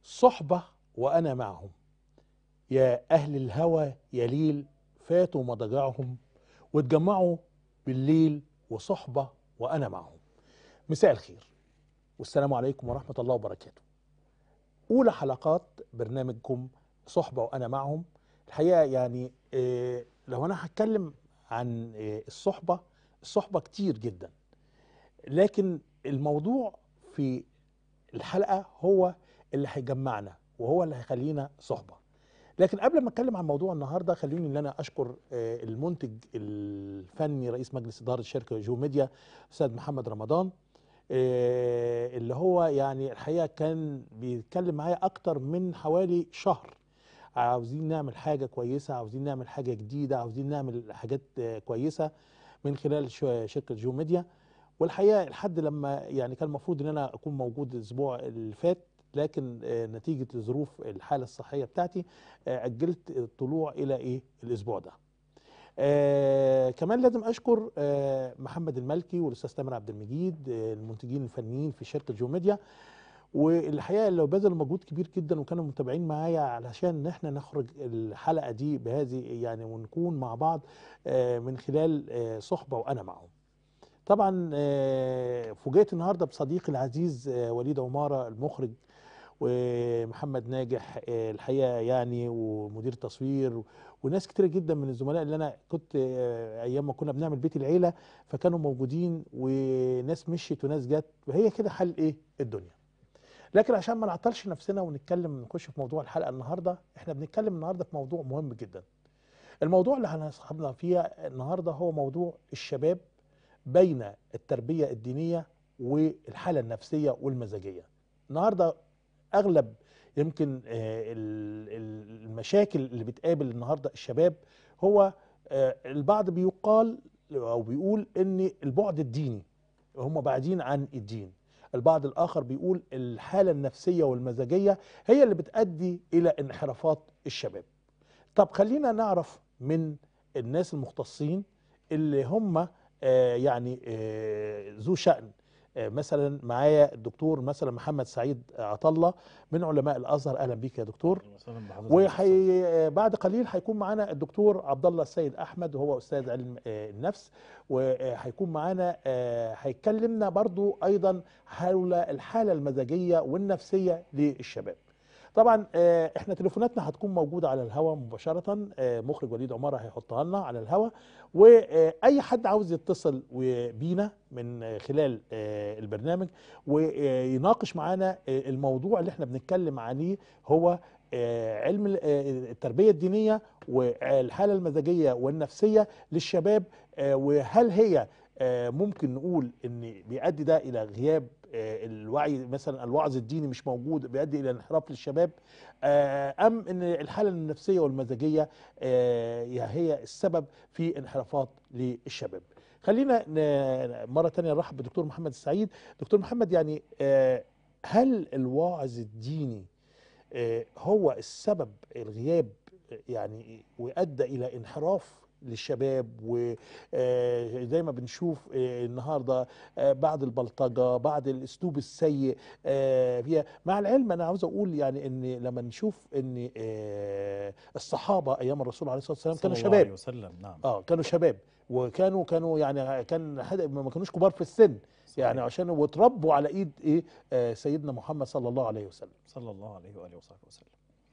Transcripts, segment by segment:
صحبة وأنا معهم يا أهل الهوى يا ليل فاتوا مضجعهم واتجمعوا بالليل وصحبة وأنا معهم مساء الخير والسلام عليكم ورحمة الله وبركاته أولى حلقات برنامجكم صحبة وأنا معهم الحقيقة يعني آه، لو أنا هتكلم عن آه، الصحبة الصحبة كتير جدا لكن الموضوع في الحلقة هو اللي هيجمعنا وهو اللي هيخلينا صحبة لكن قبل ما اتكلم عن موضوع النهارده خلوني ان انا اشكر آه، المنتج الفني رئيس مجلس اداره شركه جو ميديا استاذ محمد رمضان آه، اللي هو يعني الحقيقه كان بيتكلم معايا اكتر من حوالي شهر عاوزين نعمل حاجه كويسه عاوزين نعمل حاجه جديده عاوزين نعمل حاجات آه، كويسه من خلال شو- شركه جو ميديا والحقيقه لحد لما يعني كان المفروض ان انا اكون موجود الاسبوع اللي فات لكن آه، نتيجه ظروف الحاله الصحيه بتاعتي آه، اجلت الطلوع الى ايه الاسبوع ده آه كمان لازم اشكر آه محمد الملكي والاستاذ تامر عبد المجيد آه المنتجين الفنيين في شركه جو ميديا والحقيقه اللي بذلوا مجهود كبير جدا وكانوا متابعين معايا علشان ان احنا نخرج الحلقه دي بهذه يعني ونكون مع بعض آه من خلال آه صحبه وانا معهم طبعا آه، فوجئت النهارده بصديقي العزيز آه، وليد عماره المخرج ومحمد ناجح آه، الحقيقه يعني ومدير تصوير وناس كتير جدا من الزملاء اللي انا كنت آه، ايام ما كنا بنعمل بيت العيله فكانوا موجودين وناس مشيت وناس جت وهي كده حل ايه الدنيا لكن عشان ما نعطلش نفسنا ونتكلم نخش في موضوع الحلقه النهارده احنا بنتكلم النهارده في موضوع مهم جدا الموضوع اللي هنصحبنا فيها النهارده هو موضوع الشباب بين التربية الدينية والحالة النفسية والمزاجية النهاردة أغلب يمكن آه، ال- ال- المشاكل اللي بتقابل النهاردة الشباب هو آه، البعض بيقال أو بيقول إن البعد الديني هم بعيدين عن الدين البعض الآخر بيقول الحالة النفسية والمزاجية هي اللي بتؤدي إلى انحرافات الشباب طب خلينا نعرف من الناس المختصين اللي هم آه، يعني آه، ذو شأن آه، مثلا معايا الدكتور مثلا محمد سعيد عطله من علماء الازهر اهلا بيك يا دكتور وحي بعد قليل هيكون معانا الدكتور عبد الله السيد احمد وهو استاذ علم آه، النفس وهيكون معانا آه، هيكلمنا برضو ايضا حول الحاله المزاجيه والنفسيه للشباب طبعا آه، احنا تليفوناتنا هتكون موجوده على الهواء مباشره آه، مخرج وليد عماره هيحطها لنا على الهواء واي حد عاوز يتصل و- بينا من آه، خلال آه، البرنامج ويناقش معانا آه، الموضوع اللي احنا بنتكلم عليه هو آه، علم ال- آه، التربيه الدينيه والحاله المزاجيه والنفسيه للشباب آه، وهل هي آه، ممكن نقول ان بيؤدي ده الى غياب آه، الوعي مثلا الوعظ الديني مش موجود بيؤدي الى انحراف للشباب آه، ام ان الحاله النفسيه والمزاجيه آه، هي السبب في انحرافات للشباب خلينا ن- مره تانية نرحب بدكتور محمد السعيد دكتور محمد يعني آه، هل الواعظ الديني آه، هو السبب الغياب آه، يعني وادى الى انحراف للشباب وزي ما بنشوف آه، النهارده آه، بعد البلطجه بعد الاسلوب السيء آه، فيها مع العلم انا عاوز اقول يعني ان لما نشوف ان آه، الصحابه ايام الرسول عليه الصلاه والسلام كانوا صلى الله عليه شباب وسلم نعم اه كانوا شباب وكانوا كانوا يعني كان حد ما كانوش كبار في السن يعني صحيح. عشان واتربوا على ايد ايه آه سيدنا محمد صلى الله عليه وسلم صلى الله عليه وآله وصحبه وسلم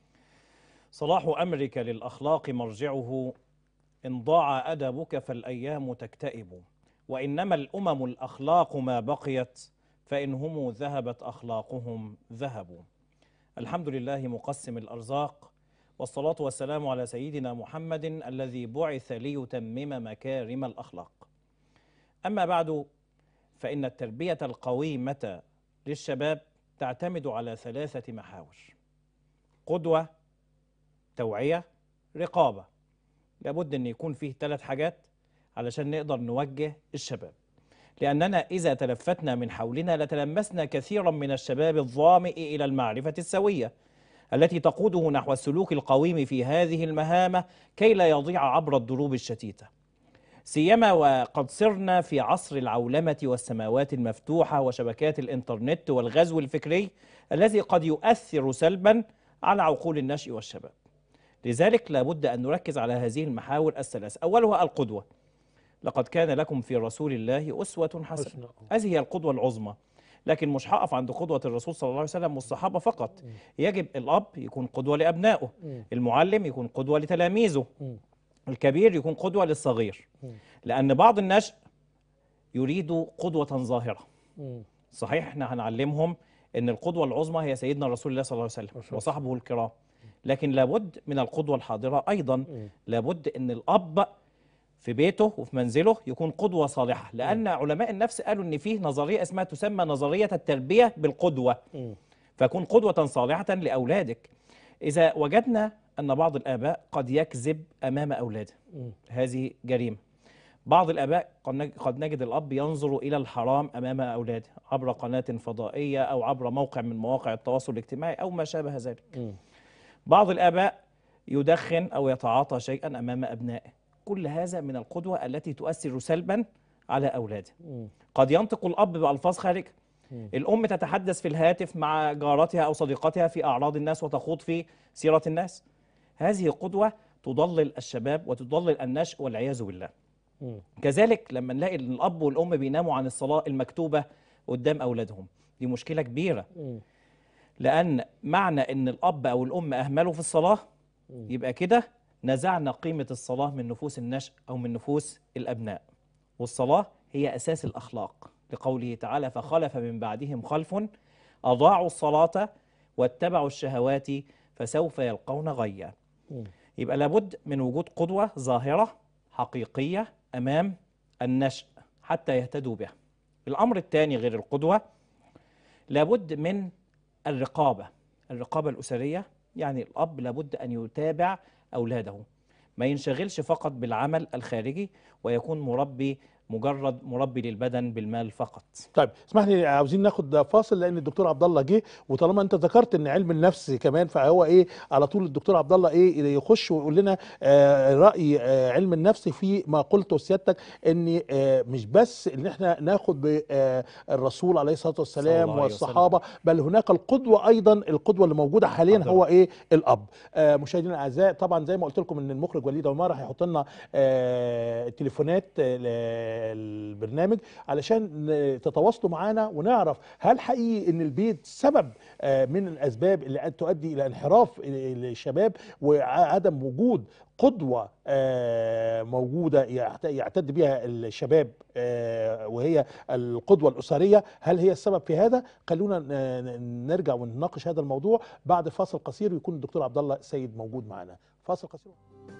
صلاح أمرك للأخلاق مرجعه إن ضاع أدبك فالأيام تكتئب وإنما الأمم الأخلاق ما بقيت فإن هم ذهبت أخلاقهم ذهبوا الحمد لله مقسم الأرزاق والصلاة والسلام على سيدنا محمد الذي بعث ليتمم مكارم الأخلاق أما بعد فإن التربية القويمة للشباب تعتمد على ثلاثة محاور قدوة توعية رقابة لابد أن يكون فيه ثلاث حاجات علشان نقدر نوجه الشباب لأننا إذا تلفتنا من حولنا لتلمسنا كثيرا من الشباب الظامئ إلى المعرفة السوية التي تقوده نحو السلوك القويم في هذه المهامة كي لا يضيع عبر الدروب الشتيتة سيما وقد صرنا في عصر العولمة والسماوات المفتوحة وشبكات الإنترنت والغزو الفكري الذي قد يؤثر سلبا على عقول النشء والشباب لذلك لابد أن نركز على هذه المحاور الثلاث أولها القدوة لقد كان لكم في رسول الله أسوة حسنة حسنة. هذه هي القدوة العظمى لكن مش هقف عند قدوة الرسول صلى الله عليه وسلم والصحابة فقط يجب الأب يكون قدوة لأبنائه مم. المعلم يكون قدوة لتلاميذه مم. الكبير يكون قدوة للصغير مم. لأن بعض النشء يريد قدوة ظاهرة مم. صحيح احنا هنعلمهم ان القدوة العظمى هي سيدنا رسول الله صلى الله عليه ما وسلم شاء وصحبه الكرام لكن لابد من القدوة الحاضرة أيضا مم. لابد ان الأب في بيته وفي منزله يكون قدوة صالحة لأن علماء النفس قالوا ان فيه نظرية اسمها تسمى نظرية التربية بالقدوة مم. فكن قدوة صالحة لأولادك إذا وجدنا أن بعض الآباء قد يكذب أمام أولاده مم. هذه جريمة بعض الآباء قد نج- قد نجد الأب ينظر إلى الحرام أمام أولاده عبر قناة فضائية أو عبر موقع من مواقع التواصل الاجتماعي أو ما شابه ذلك مم. بعض الآباء يدخن أو يتعاطى شيئا أمام أبنائه كل هذا من القدوة التي تؤثر سلبا على أولاده مم. قد ينطق الأب بألفاظ خارجة مم. الأم تتحدث في الهاتف مع جارتها أو صديقتها في أعراض الناس وتخوض في سيرة الناس هذه قدوة تضلل الشباب وتضلل النشء والعياذ بالله مم. كذلك لما نلاقي ان الاب والام بيناموا عن الصلاه المكتوبه قدام اولادهم دي مشكله كبيره مم. لان معنى ان الاب او الام اهملوا في الصلاه يبقى كده نزعنا قيمه الصلاه من نفوس النشء او من نفوس الابناء والصلاه هي اساس الاخلاق لقوله تعالى فخلف من بعدهم خلف اضاعوا الصلاه واتبعوا الشهوات فسوف يلقون غيا مم. يبقى لابد من وجود قدوة ظاهرة حقيقية أمام النشء حتى يهتدوا بها الأمر الثاني غير القدوة لابد من الرقابة الرقابة الأسرية يعني الأب لابد أن يتابع أولاده ما ينشغلش فقط بالعمل الخارجي ويكون مربي مجرد مربي للبدن بالمال فقط طيب اسمح لي عاوزين ناخد فاصل لان الدكتور عبد الله جه وطالما انت ذكرت ان علم النفس كمان فهو ايه على طول الدكتور عبد الله ايه يخش ويقول لنا آه راي آه علم النفس في ما قلته سيادتك ان آه مش بس ان احنا ناخد بالرسول عليه الصلاه صلى والسلام الله عليه والصحابه بل هناك القدوه ايضا القدوه اللي موجوده حاليا حاضر. هو ايه الاب آه مشاهدينا الاعزاء طبعا زي ما قلت لكم ان المخرج وليد عمار هيحط لنا آه التليفونات آه البرنامج علشان ن- تتواصلوا معانا ونعرف هل حقيقي ان البيت سبب آه، من الاسباب اللي قد تؤدي الى انحراف ال- الشباب وعدم وجود قدوة آه، موجودة يعت- يعتد بها الشباب آه، وهي القدوة الأسرية هل هي السبب في هذا؟ خلونا ن- ن- نرجع ونناقش هذا الموضوع بعد فاصل قصير ويكون الدكتور عبد الله السيد موجود معنا فاصل قصير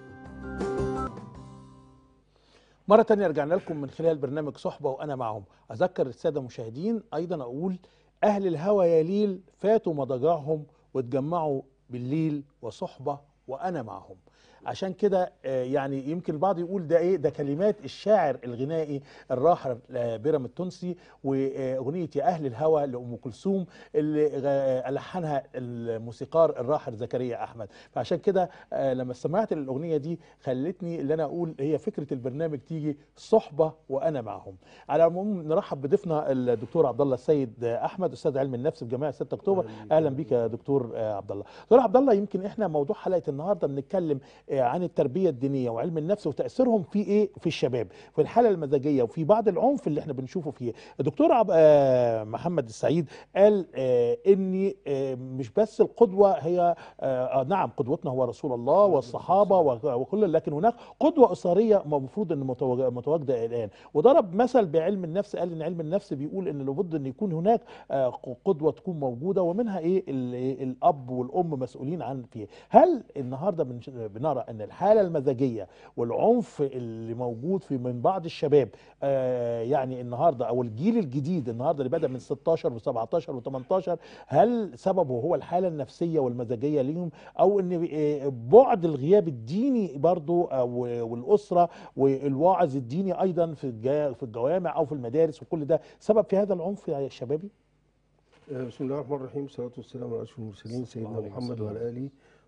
مرة تانية رجعنا لكم من خلال برنامج صحبة وأنا معهم أذكر السادة المشاهدين أيضا أقول أهل الهوى يا ليل فاتوا مضاجعهم واتجمعوا بالليل وصحبة وأنا معهم عشان كده آه، يعني يمكن البعض يقول ده ايه ده كلمات الشاعر الغنائي الراحل آه، بيرام التونسي واغنيه يا اهل الهوى لام كلثوم اللي غ- الحنها الموسيقار الراحل زكريا احمد فعشان كده آه، لما سمعت الاغنيه دي خلتني اللي انا اقول هي فكره البرنامج تيجي صحبه وانا معهم على العموم نرحب بضيفنا الدكتور عبد الله السيد احمد استاذ علم النفس في جامعه 6 اكتوبر اهلا بيك يا دكتور آه، عبد الله دكتور عبد الله يمكن احنا موضوع حلقه النهارده بنتكلم آه، عن التربيه الدينيه وعلم النفس وتاثيرهم في ايه في الشباب في الحاله المزاجيه وفي بعض العنف اللي احنا بنشوفه فيه الدكتور عب... آه، محمد السعيد قال آه، ان آه، مش بس القدوه هي آه، آه، نعم قدوتنا هو رسول الله والصحابه وك- وكل لكن هناك قدوه اسريه المفروض ان متواج- متواجده الان وضرب مثل بعلم النفس قال ان علم النفس بيقول ان لابد ان يكون هناك آه، قدوه تكون موجوده ومنها ايه ال- إيه الاب والام مسؤولين عن فيه هل النهارده بنش- بنرى ان الحاله المزاجيه والعنف اللي موجود في من بعض الشباب آه، يعني النهارده او الجيل الجديد النهارده اللي بدا من 16 و17 و18 هل سببه هو الحاله النفسيه والمزاجيه ليهم او ان آه، بعد الغياب الديني برضو أو والاسره والواعظ الديني ايضا في الجا- في الجوامع او في المدارس وكل ده سبب في هذا العنف يا شبابي آه، بسم الله الرحمن الرحيم والصلاة والسلام على أشرف المرسلين صلى الله سيدنا عليه محمد وسلم. وعلى آله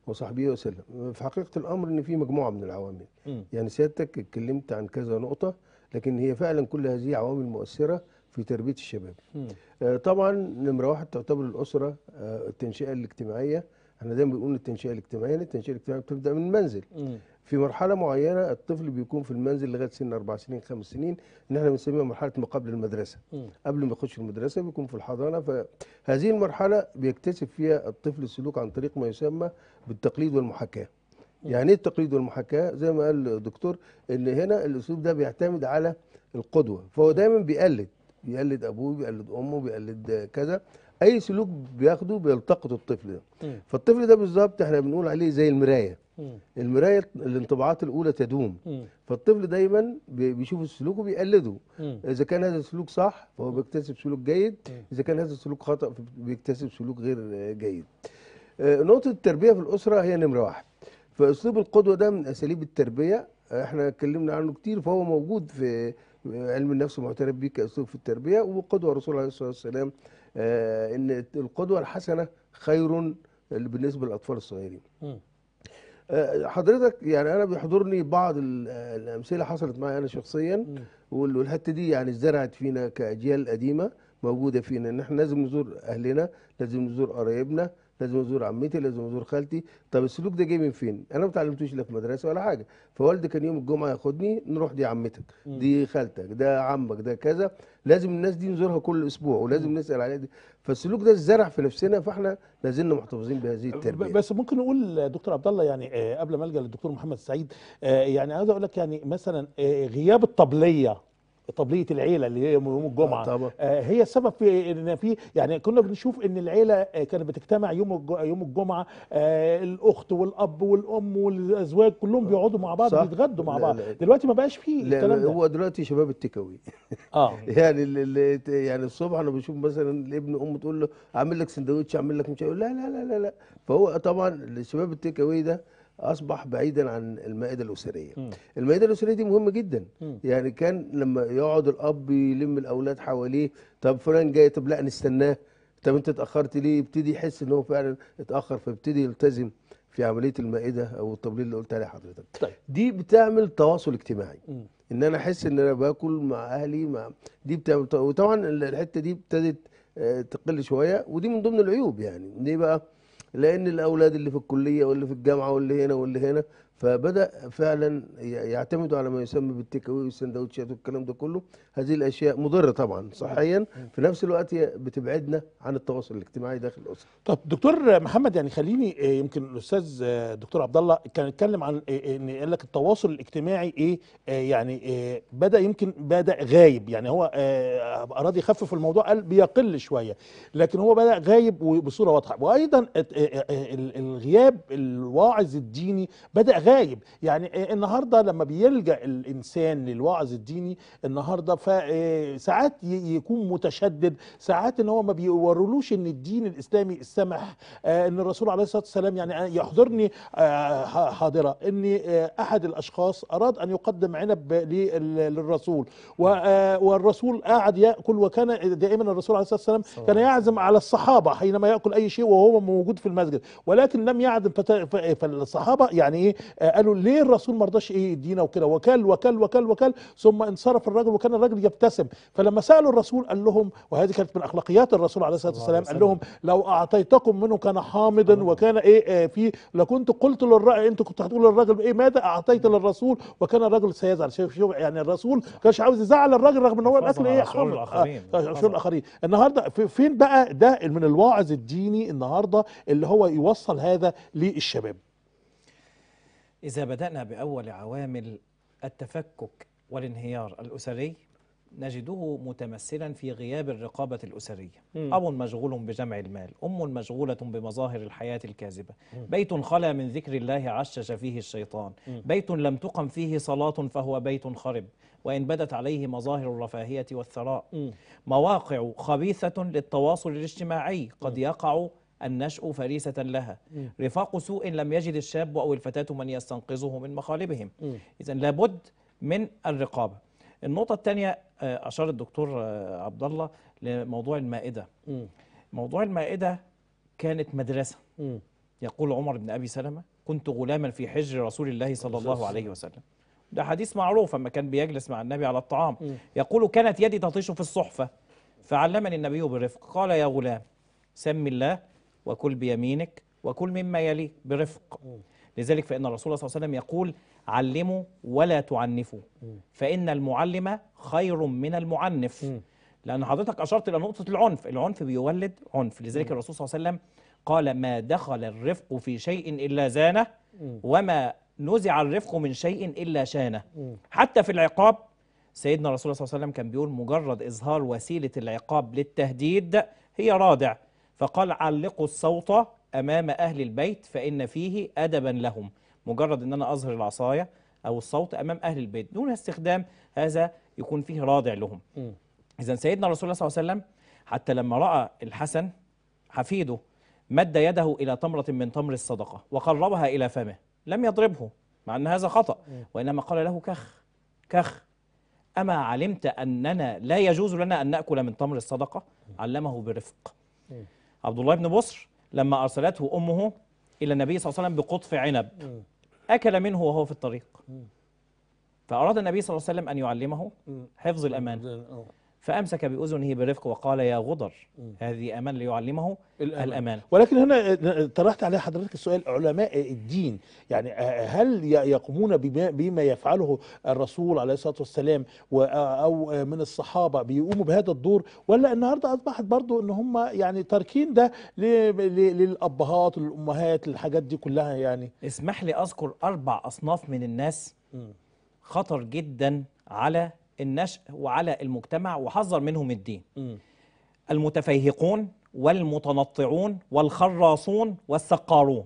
وصحبه وسلم في حقيقة الأمر إن في مجموعة من العوامل مم. يعني سيادتك اتكلمت عن كذا نقطة لكن هي فعلا كل هذه عوامل مؤثرة في تربية الشباب مم. آه، طبعا نمرة واحد تعتبر الأسرة آه، التنشئة الاجتماعية احنا دايما بنقول التنشئة الاجتماعية التنشئة الاجتماعية بتبدأ من المنزل مم. في مرحلة معينة الطفل بيكون في المنزل لغاية سن أربع سنين خمس سنين إن احنا بنسميها مرحلة ما قبل المدرسة مم. قبل ما يخش المدرسة بيكون في الحضانة فهذه المرحلة بيكتسب فيها الطفل السلوك عن طريق ما يسمى بالتقليد والمحاكاة يعني ايه التقليد والمحاكاة زي ما قال الدكتور ان هنا الاسلوب ده بيعتمد على القدوة فهو دايما بيقلد بيقلد ابوه بيقلد امه بيقلد كذا اي سلوك بياخده بيلتقط الطفل ده مم. فالطفل ده بالظبط احنا بنقول عليه زي المراية مم. المراية الانطباعات الاولى تدوم مم. فالطفل دايما بي- بيشوف السلوك وبيقلده مم. اذا كان هذا السلوك صح فهو بيكتسب سلوك جيد مم. اذا كان هذا السلوك خطا بيكتسب سلوك غير آه، جيد آه، نقطه التربيه في الاسره هي نمره واحد فاسلوب القدوه ده من اساليب التربيه آه، احنا اتكلمنا عنه كتير فهو موجود في علم النفس معترف بيه كاسلوب في التربيه وقدوه الرسول عليه الصلاه والسلام آه، ان القدوه الحسنه خير بالنسبه للاطفال الصغيرين مم. آه، حضرتك يعني انا بيحضرني بعض ال- آه، الامثله حصلت معي انا شخصيا مم. وال- والحته دي يعني اتزرعت فينا كاجيال قديمه موجوده فينا ان احنا لازم نزور اهلنا لازم نزور قرايبنا لازم ازور عمتي لازم ازور خالتي طب السلوك ده جاي من فين انا ما اتعلمتوش لا في مدرسه ولا حاجه فوالدي كان يوم الجمعه ياخدني نروح دي عمتك مم. دي خالتك ده عمك ده كذا لازم الناس دي نزورها كل اسبوع ولازم نسال عليها دي فالسلوك ده اتزرع في نفسنا فاحنا لازلنا محتفظين بهذه التربيه ب- بس ممكن نقول دكتور عبد الله يعني آه، قبل ما الجا للدكتور محمد سعيد آه، يعني عايز اقول لك يعني مثلا آه، غياب الطبليه طبليه العيله اللي هي يوم يوم الجمعه آه، طبعا. آه، هي السبب في ان في يعني كنا بنشوف ان العيله آه، كانت بتجتمع يوم الج- يوم الجمعه آه، الاخت والاب والام والازواج كلهم بيقعدوا مع بعض صح. بيتغدوا مع لا، بعض لا. دلوقتي ما بقاش فيه لا الكلام ده هو دلوقتي شباب التيك أواي. اه يعني اللي اللي يعني الصبح انا بشوف مثلا الابن امه تقول له اعمل لك سندوتش اعمل لك مش عارف- لا لا لا لا لا فهو طبعا الشباب التيك اواي ده اصبح بعيدا عن المائده الاسريه مم. المائده الاسريه دي مهمه جدا مم. يعني كان لما يقعد الاب يلم الاولاد حواليه طب فلان جاي طب لا نستناه طب انت اتاخرت ليه يبتدي يحس ان هو فعلا اتاخر فيبتدي يلتزم في عمليه المائده او التبليل اللي قلت عليه حضرتك طيب. دي بتعمل تواصل اجتماعي مم. ان انا احس ان انا باكل مع اهلي مع دي بتعمل وطبعا الحته دي ابتدت آه، تقل شويه ودي من ضمن العيوب يعني ليه بقى لان الاولاد اللي في الكليه واللي في الجامعه واللي هنا واللي هنا فبدا فعلا ي- يعتمدوا على ما يسمى بالتيك اواي والسندوتشات والكلام ده كله هذه الاشياء مضره طبعا صحيا في نفس الوقت هي بتبعدنا عن التواصل الاجتماعي داخل الاسره طب دكتور محمد يعني خليني آه، يمكن الاستاذ آه، دكتور عبد الله كان اتكلم عن آه، ان قال لك التواصل الاجتماعي ايه آه، يعني آه، بدا يمكن بدا غايب يعني هو آه، اراد يخفف الموضوع قال بيقل شويه لكن هو بدا غايب وبصوره واضحه وايضا الت- آه، آه، ال- الغياب الواعظ الديني بدا غايب يعني آه، النهارده لما بيلجا الانسان للواعظ الديني النهارده فساعات يكون متشدد ساعات ان هو ما بيورولوش ان الدين الاسلامي السمح آه، ان الرسول عليه الصلاه والسلام يعني أنا يحضرني آه، ح- حاضره ان آه، احد الاشخاص اراد ان يقدم عنب لل- للرسول و- آه، والرسول قاعد ياكل وكان دائما الرسول عليه الصلاه والسلام كان يعزم على الصحابه حينما ياكل اي شيء وهو موجود في المسجد ولكن لم يعزم فت- ف- فالصحابه يعني ايه آه، قالوا ليه الرسول ما رضاش ايه يدينا وكده وكل وكل وكل وكل ثم انصرف الرجل وكان الرجل يبتسم فلما سالوا الرسول قال لهم وهذه كانت من اخلاقيات الرسول عليه الصلاه صلى الله عليه والسلام قال لهم لو اعطيتكم منه كان حامضا وكان ايه آه، فيه لكنت قلت للرأي انتوا كنتوا هتقولوا للراجل ايه ماذا اعطيت للرسول وكان الرجل سيزعل شوف شوف يعني الرسول كانش عاوز يزعل الراجل رغم ان هو حفاظاً الاكل على ايه شعور حامض الآخرين. آه، حفاظاً. شعور الاخرين النهارده في- فين بقى ده من الواعظ الديني النهارده اللي هو يوصل هذا للشباب إذا بدأنا بأول عوامل التفكك والانهيار الأسري نجده متمثلا في غياب الرقابة الأسرية مم. أب مشغول بجمع المال أم مشغولة بمظاهر الحياة الكاذبة بيت خلا من ذكر الله عشش فيه الشيطان بيت لم تقم فيه صلاة فهو بيت خرب وإن بدت عليه مظاهر الرفاهية والثراء مواقع خبيثة للتواصل الاجتماعي قد يقع النشء فريسة لها رفاق سوء لم يجد الشاب أو الفتاة من يستنقذه من مخالبهم إذا لابد من الرقابة النقطة الثانية آه، أشار الدكتور آه، عبد الله لموضوع المائدة موضوع المائدة كانت مدرسة يقول عمر بن ابي سلمه كنت غلاما في حجر رسول الله صلى الله عليه وسلم ده حديث معروف اما كان بيجلس مع النبي على الطعام يقول كانت يدي تطيش في الصحفه فعلمني النبي برفق قال يا غلام سم الله وكل بيمينك وكل مما يليك برفق لذلك فإن الرسول صلى الله عليه وسلم يقول علموا ولا تعنفوا فإن المعلم خير من المعنف لأن حضرتك أشرت إلى نقطة العنف العنف بيولد عنف لذلك الرسول صلى الله عليه وسلم قال ما دخل الرفق في شيء إلا زانه وما نزع الرفق من شيء إلا شانه حتى في العقاب سيدنا رسول الله صلى الله عليه وسلم كان بيقول مجرد إظهار وسيلة العقاب للتهديد هي رادع فقال علقوا الصوت أمام أهل البيت فإن فيه أدبا لهم مجرد أن أنا أظهر العصاية أو الصوت أمام أهل البيت دون استخدام هذا يكون فيه رادع لهم إذا سيدنا رسول الله صلى الله عليه وسلم حتى لما رأى الحسن حفيده مد يده إلى تمرة من تمر الصدقة وقربها إلى فمه لم يضربه مع أن هذا خطأ وإنما قال له كخ كخ أما علمت أننا لا يجوز لنا أن نأكل من تمر الصدقة علمه برفق عبد الله بن بصر لما أرسلته أمه إلى النبي صلى الله عليه وسلم بقطف عنب أكل منه وهو في الطريق فأراد النبي صلى الله عليه وسلم أن يعلمه حفظ الأمان فأمسك بأذنه برفق وقال يا غدر هذه أمان ليعلمه الأمان. الأمان ولكن هنا طرحت عليه حضرتك السؤال علماء الدين يعني هل ي- يقومون بما, بما يفعله الرسول عليه الصلاة والسلام و- أو من الصحابة بيقوموا بهذا الدور ولا النهاردة أصبحت برضو أن هم يعني تاركين ده ل- ل- للأبهات للأمهات للحاجات دي كلها يعني اسمح لي أذكر أربع أصناف من الناس خطر جدا على النشء وعلى المجتمع وحذر منهم الدين المتفيهقون والمتنطعون والخراصون والسقارون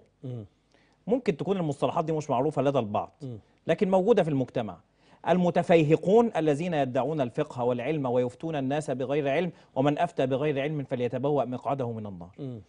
ممكن تكون المصطلحات دي مش معروفة لدى البعض لكن موجودة في المجتمع المتفيهقون الذين يدعون الفقه والعلم ويفتون الناس بغير علم ومن أفتى بغير علم فليتبوأ مقعده من النار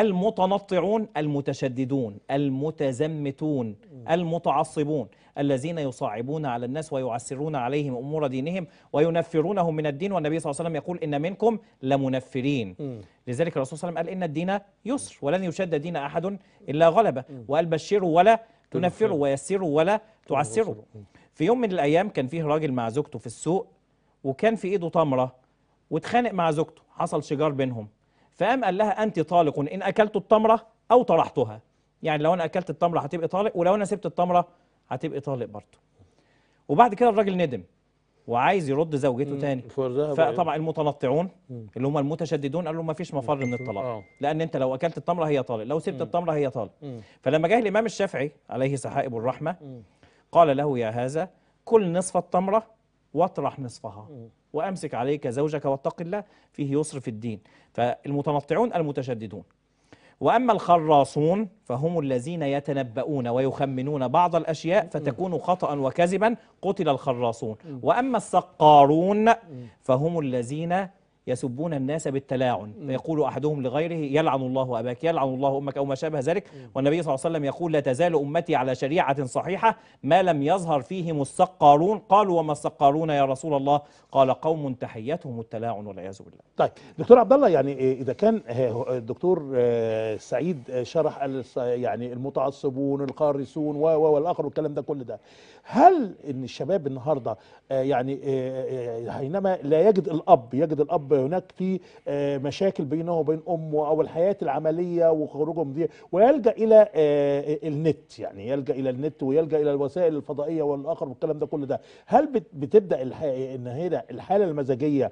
المتنطعون المتشددون المتزمتون المتعصبون الذين يصعبون على الناس ويعسرون عليهم امور دينهم وينفرونهم من الدين والنبي صلى الله عليه وسلم يقول ان منكم لمنفرين لذلك الرسول صلى الله عليه وسلم قال ان الدين يسر ولن يشد دين احد الا غلبه وقال بشروا ولا تنفروا ويسروا ولا تعسروا في يوم من الايام كان فيه راجل مع زوجته في السوق وكان في ايده تمره واتخانق مع زوجته حصل شجار بينهم فقام قال لها انت طالق ان اكلت التمره او طرحتها يعني لو انا اكلت التمره هتبقي طالق ولو انا سبت التمره هتبقي طالق برضه وبعد كده الراجل ندم وعايز يرد زوجته تاني فذهب فطبعا المتنطعون اللي هم المتشددون قالوا ما فيش مفر من الطلاق آه. لان انت لو اكلت التمره هي طالق لو سبت التمره هي طالق فلما جه الامام الشافعي عليه سحائب الرحمه قال له يا هذا كل نصف التمره واطرح نصفها وامسك عليك زوجك واتق الله فيه يسر في الدين فالمتنطعون المتشددون واما الخراصون فهم الذين يتنبؤون ويخمنون بعض الاشياء فتكون خطا وكذبا قتل الخراصون واما السقارون فهم الذين يسبون الناس بالتلاعن فيقول احدهم لغيره يلعن الله اباك يلعن الله امك او ما شابه ذلك والنبي صلى الله عليه وسلم يقول لا تزال امتي على شريعه صحيحه ما لم يظهر فيهم السقارون قالوا وما السقارون يا رسول الله قال قوم تحيتهم التلاعن والعياذ بالله طيب دكتور عبد الله يعني إيه اذا كان آه، الدكتور آه، سعيد آه، شرح الص- يعني المتعصبون القارسون و و والاخر والكلام ده كل ده هل ان الشباب النهارده آه، يعني آه، آه، حينما لا يجد الاب يجد الاب هناك في آه، مشاكل بينه وبين امه او الحياه العمليه وخروجهم دي ويلجا الى آه، النت يعني يلجا الى النت ويلجا الى الوسائل الفضائيه والاخر والكلام ده كل ده هل بت- بتبدا الح- ان هنا الحاله المزاجيه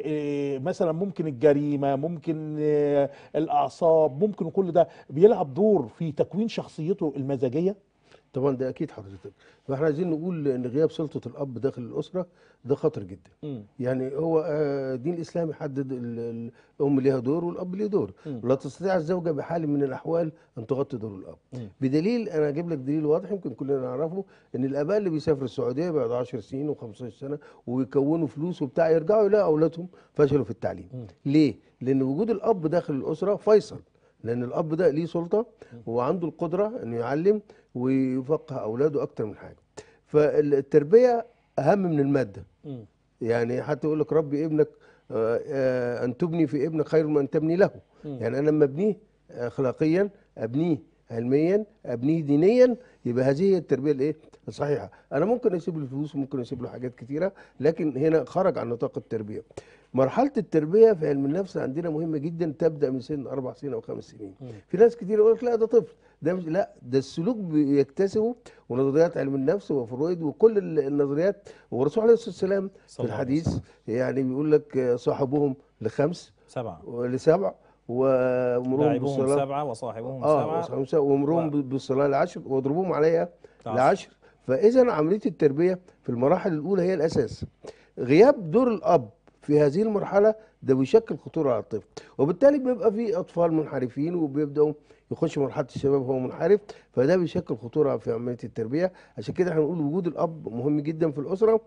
ومثلا ممكن الجريمه ممكن آه، الاعصاب ممكن كل ده بيلعب دور في تكوين شخصيته المزاجيه طبعا ده اكيد حضرتك فاحنا عايزين نقول ان غياب سلطه الاب داخل الاسره ده خطر جدا يعني هو آه، الدين الاسلامي حدد ال- ال- الام ليها دور والاب ليه دور لا تستطيع الزوجه بحال من الاحوال ان تغطي دور الاب بدليل انا اجيب لك دليل واضح يمكن كلنا نعرفه ان الاباء اللي بيسافروا السعوديه بعد 10 سنين و15 سنه ويكونوا فلوس وبتاع يرجعوا يلاقوا اولادهم فشلوا في التعليم ليه لان وجود الاب داخل الاسره فيصل لان الاب ده ليه سلطه وعنده القدره انه يعلم ويفقه اولاده اكتر من حاجه فالتربيه اهم من الماده يعني حتى يقول لك ربي ابنك آه، آه، ان تبني في ابنك خير من ان تبني له يعني انا لما ابنيه اخلاقيا ابنيه علميا ابنيه دينيا يبقى هذه هي التربيه الايه الصحيحه انا ممكن اسيب له فلوس وممكن اسيب له حاجات كتيره لكن هنا خرج عن نطاق التربيه مرحله التربيه في علم النفس عندنا مهمه جدا تبدا من سن اربع سنين او خمس سنين في ناس كتير يقول لك لا ده طفل ده مش لا ده السلوك بيكتسبه ونظريات علم النفس وفرويد وكل ال- النظريات والرسول عليه الصلاه والسلام في صلى الله عليه الحديث يعني بيقول لك صاحبهم لخمس سبعة ولسبع وامرهم لاعبهم بالصلاه سبعة وصاحبهم اه سبعة وصحابهم سبعة وامرهم و- بالصلاه لعشر واضربوهم عليها لعشر. لعشر فاذا عمليه التربيه في المراحل الاولى هي الاساس غياب دور الاب في هذه المرحله ده بيشكل خطوره على الطفل وبالتالي بيبقى في اطفال منحرفين وبيبداوا يخش مرحله الشباب هو منحرف فده بيشكل خطوره في عمليه التربيه عشان كده احنا بنقول وجود الاب مهم جدا في الاسره